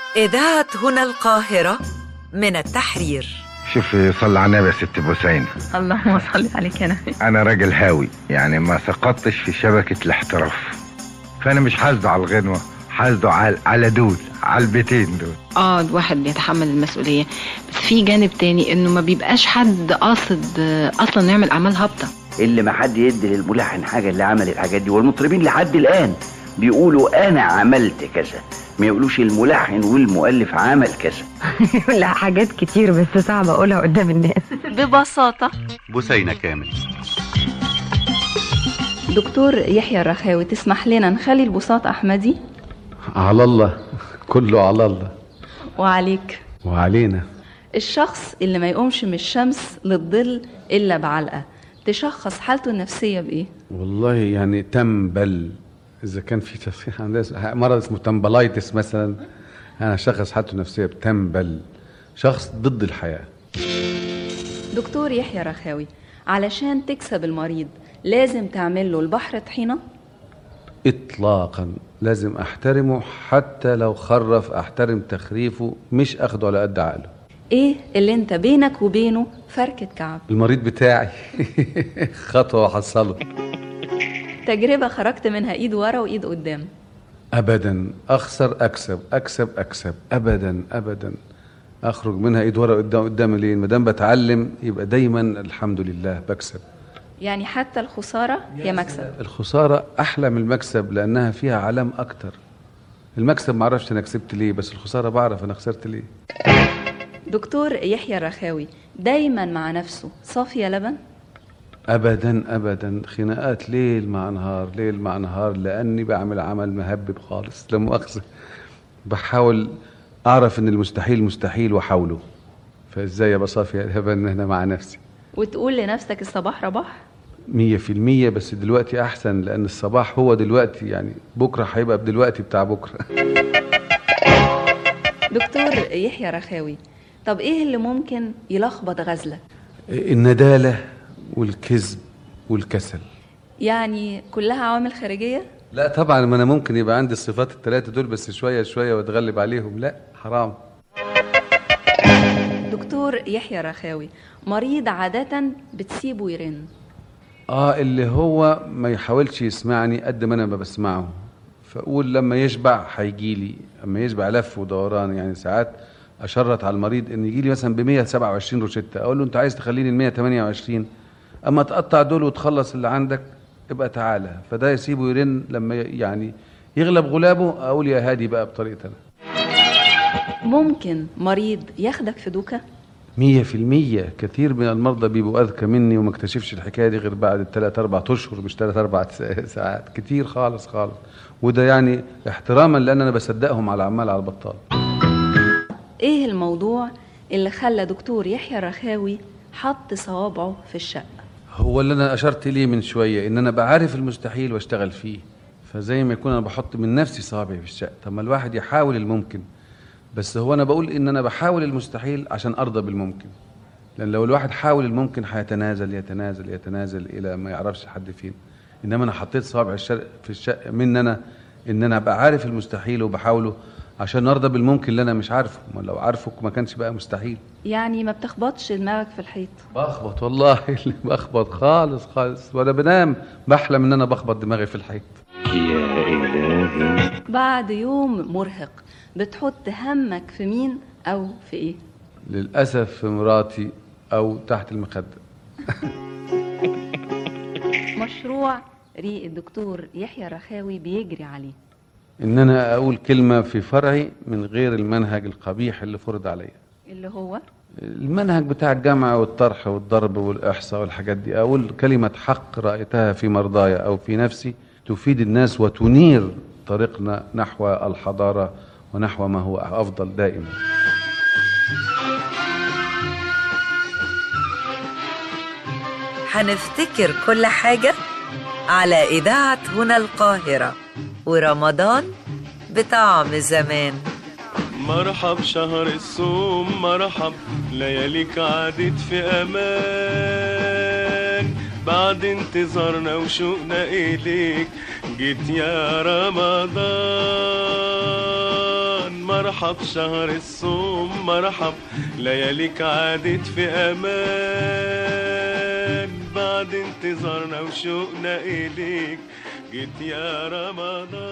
إذاعة هنا القاهرة من التحرير شوفي صلى على النبي يا ست بوسين اللهم صل عليك يا نبي انا راجل هاوي يعني ما سقطتش في شبكة الاحتراف فانا مش حاسده على الغنوة حاسده على على دول على البيتين دول اه الواحد بيتحمل المسؤولية بس في جانب تاني انه ما بيبقاش حد قاصد آه، اصلا يعمل اعمال هابطة اللي ما حد يدي للملحن حاجه اللي عمل الحاجات دي والمطربين لحد الان بيقولوا انا عملت كذا ما يقولوش الملحن والمؤلف عمل كذا لا حاجات كتير بس صعب اقولها قدام الناس ببساطة بثينة كامل دكتور يحيى الرخاوي تسمح لنا نخلي البساط أحمدي على الله كله على الله وعليك وعلينا الشخص اللي ما يقومش من الشمس للظل إلا بعلقة تشخص حالته النفسية بإيه؟ والله يعني تنبل اذا كان في تصحيح عندنا مرض اسمه تنبلايتس مثلا انا شخص حالته النفسيه بتنبل شخص ضد الحياه دكتور يحيى رخاوي علشان تكسب المريض لازم تعمل له البحر طحينة اطلاقا لازم احترمه حتى لو خرف احترم تخريفه مش اخده على قد عقله إيه اللي أنت بينك وبينه فركة كعب المريض بتاعي خطوه وحصله تجربة خرجت منها إيد ورا وإيد قدام ابدا اخسر اكسب اكسب اكسب ابدا ابدا اخرج منها ايد ورا قدام قدام ليه ما دام بتعلم يبقى دايما الحمد لله بكسب يعني حتى الخسارة هي مكسب الخساره احلى من المكسب لانها فيها علام اكتر المكسب ما اعرفش انا كسبت ليه بس الخساره بعرف انا خسرت ليه دكتور يحيى الرخاوي دايما مع نفسه صافية لبن ابدا ابدا خناقات ليل مع نهار ليل مع نهار لاني بعمل عمل مهبب خالص لا مؤاخذه بحاول اعرف ان المستحيل مستحيل واحاوله فازاي ابقى صافي لبن هنا مع نفسي وتقول لنفسك الصباح رباح مية في المية بس دلوقتي أحسن لأن الصباح هو دلوقتي يعني بكرة هيبقى بدلوقتي بتاع بكرة دكتور يحيى رخاوي طب ايه اللي ممكن يلخبط غزلك الندالة والكذب والكسل يعني كلها عوامل خارجية لا طبعا ما أنا ممكن يبقى عندي الصفات الثلاثة دول بس شوية شوية وأتغلب عليهم لا حرام دكتور يحيى رخاوي مريض عادة بتسيبه يرن آه اللي هو ما يحاولش يسمعني قد ما أنا ما بسمعه فأقول لما يشبع هيجيلي أما يشبع لف ودوران يعني ساعات أشرط على المريض إن يجي لي مثلا ب 127 روشتة أقول له أنت عايز تخليني ال 128 أما تقطع دول وتخلص اللي عندك ابقى تعالى فده يسيبه يرن لما ي- يعني يغلب غلابه أقول يا هادي بقى بطريقتي أنا ممكن مريض ياخدك في دوكة مية في المية كثير من المرضى بيبقوا أذكى مني وما اكتشفش الحكاية دي غير بعد الثلاث أربع أشهر مش ثلاث أربع سا- ساعات كتير خالص خالص وده يعني احتراما لأن أنا بصدقهم على عمال على البطال ايه الموضوع اللي خلى دكتور يحيى رخاوي حط صوابعه في الشقة هو اللي أنا أشرت ليه من شوية إن أنا بعرف المستحيل واشتغل فيه فزي ما يكون أنا بحط من نفسي صابعي في الشقة طب ما الواحد يحاول الممكن بس هو أنا بقول إن أنا بحاول المستحيل عشان أرضى بالممكن لأن لو الواحد حاول الممكن هيتنازل يتنازل يتنازل إلى ما يعرفش حد فين إنما أنا حطيت صابع الشرق في الشقة من أنا إن أنا أبقى عارف المستحيل وبحاوله عشان أرضى بالممكن اللي أنا مش عارفه ما لو عارفه ما كانش بقى مستحيل يعني ما بتخبطش دماغك في الحيط بخبط والله اللي بخبط خالص خالص وانا بنام بحلم ان انا بخبط دماغي في الحيط بعد يوم مرهق بتحط همك في مين او في ايه للاسف في مراتي او تحت المخده مشروع ريق الدكتور يحيى رخاوي بيجري عليه ان انا اقول كلمه في فرعي من غير المنهج القبيح اللي فرض عليا اللي هو المنهج بتاع الجمع والطرح والضرب والاحصاء والحاجات دي اقول كلمه حق رايتها في مرضاي او في نفسي تفيد الناس وتنير طريقنا نحو الحضاره ونحو ما هو افضل دائما هنفتكر كل حاجة على إذاعة هنا القاهرة ورمضان بطعم زمان مرحب شهر الصوم مرحب لياليك عادت في امان بعد انتظارنا وشوقنا اليك جيت يا رمضان مرحب شهر الصوم مرحب لياليك عادت في امان بعد انتظارنا وشوقنا اليك جيت يا رمضان